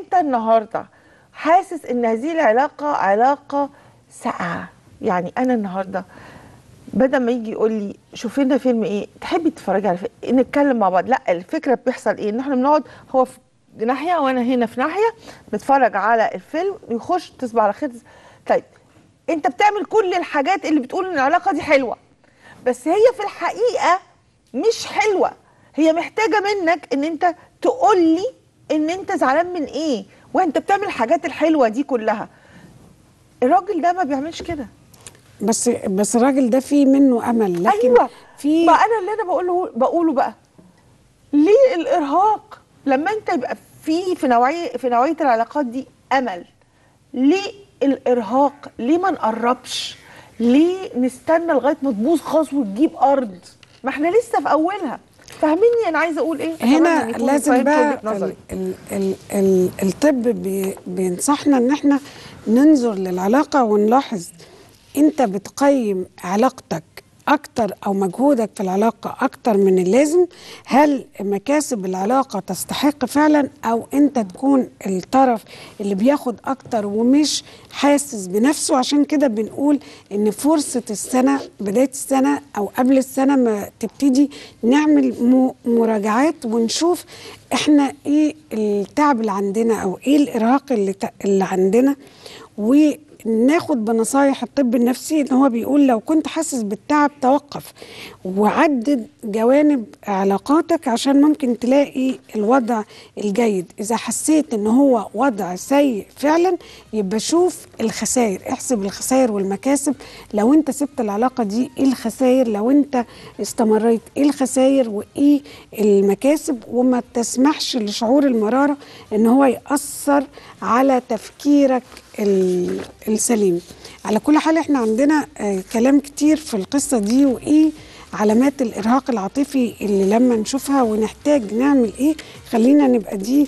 انت النهارده حاسس ان هذه العلاقه علاقه ساقعه يعني انا النهارده بدل ما يجي يقول لي شوفي لنا فيلم ايه تحبي تتفرجي على فيلم نتكلم مع بعض لا الفكره بيحصل ايه ان احنا بنقعد هو في ناحيه وانا هنا في ناحيه نتفرج على الفيلم يخش تصبح على خير طيب انت بتعمل كل الحاجات اللي بتقول ان العلاقه دي حلوه بس هي في الحقيقه مش حلوه هي محتاجه منك ان انت تقول لي ان انت زعلان من ايه وانت بتعمل الحاجات الحلوه دي كلها الراجل ده ما بيعملش كده بس بس الراجل ده فيه منه امل لكن ايوه في ما انا اللي انا بقوله بقوله بقى ليه الارهاق لما انت يبقى في في نوعيه في نوعيه العلاقات دي امل ليه الارهاق ليه ما نقربش ليه نستنى لغايه ما تبوظ خالص وتجيب ارض ما احنا لسه في اولها فاهميني انا عايزه اقول ايه هنا أتمنى إن يكون لازم فهمت بقى وجهة نظري. ال ال ال ال الطب بي بينصحنا ان احنا ننظر للعلاقه ونلاحظ انت بتقيم علاقتك اكتر او مجهودك في العلاقه اكتر من اللازم هل مكاسب العلاقه تستحق فعلا او انت تكون الطرف اللي بياخد اكتر ومش حاسس بنفسه عشان كده بنقول ان فرصه السنه بدايه السنه او قبل السنه ما تبتدي نعمل م- مراجعات ونشوف احنا ايه التعب اللي عندنا او ايه الارهاق اللي, ت- اللي عندنا وناخد بنصايح الطب النفسي ان هو بيقول لو كنت حاسس بالتعب توقف وعدد جوانب علاقاتك عشان ممكن تلاقي الوضع الجيد اذا حسيت ان هو وضع سيء فعلا يبقى شوف الخسائر احسب الخسائر والمكاسب لو انت سبت العلاقه دي ايه الخسائر لو انت استمريت ايه الخسائر وايه المكاسب وما تسمحش لشعور المراره ان هو ياثر على تفكيرك ال- السليم على كل حال احنا عندنا آه كلام كتير في القصه دي وايه علامات الارهاق العاطفي اللي لما نشوفها ونحتاج نعمل ايه خلينا نبقى دي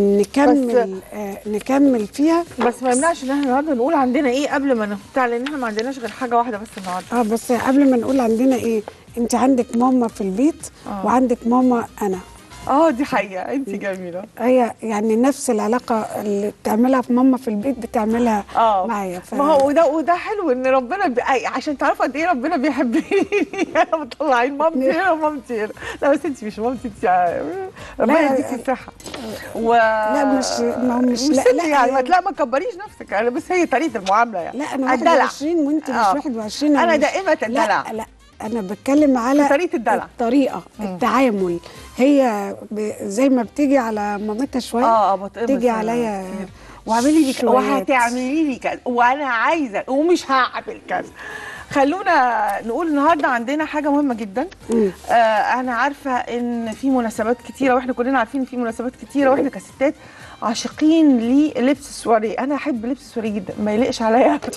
نكمل آه نكمل فيها بس ما يمنعش ان احنا النهارده نقول عندنا ايه قبل ما نبتاع لان احنا ما عندناش غير حاجه واحده بس النهارده اه بس قبل ما نقول عندنا ايه انت عندك ماما في البيت آه. وعندك ماما انا اه دي حقيقه انت جميله هي يعني نفس العلاقه اللي بتعملها في ماما في البيت بتعملها اه معايا ف... ما هو وده وده حلو ان ربنا بي... أي- عشان تعرفوا قد ايه ربنا بيحبني انا مطلعين مامتي هنا ومامتي هنا لا بس انت مش مامتي انت ربنا لا، يديكي الصحه و... لا، مش- ما هو مش- مش لا، ست لا، يعني ما يعني- لا ما تكبريش نفسك يعني بس هي طريقه المعامله يعني لا انا الدلع. 21 وانت مش آه. 21 انا مش- دائمه الدلع لا لا انا بتكلم على طريقة الدلع. الطريقه التعامل هي ب... زي ما بتيجي على مامتها شويه اه بتقمص تيجي أنا عليا كتير. واعملي لي كده شويات. وهتعملي لي كذا وانا عايزه ومش هعمل كذا خلونا نقول النهارده عندنا حاجه مهمه جدا مم. آه انا عارفه ان في مناسبات كتيره واحنا كلنا عارفين ان في مناسبات كتيره واحنا كستات عاشقين للبس السواري انا احب لبس السواري جدا ما يليقش عليا أبداً.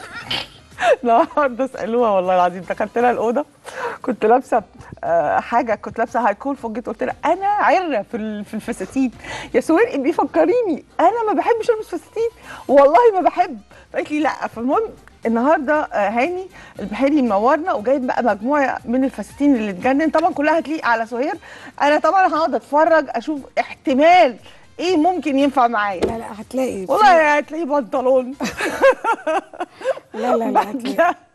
النهارده اسالوها والله العظيم دخلت لها الاوضه كنت لابسه آه، حاجه كنت لابسه هاي كول فوجيت قلت لها انا عره في ال- في الفساتين يا سوير بيفكريني انا ما بحبش البس فساتين والله ما بحب فقالت لي لا فالمهم النهارده آه، هاني البحيري منورنا وجايب بقى مجموعه من الفساتين اللي تجنن طبعا كلها هتليق على سهير انا طبعا هقعد اتفرج اشوف احتمال ايه ممكن ينفع معايا لا لا هتلاقي والله هتلاقي بنطلون لا لا لا هتلاقي بدله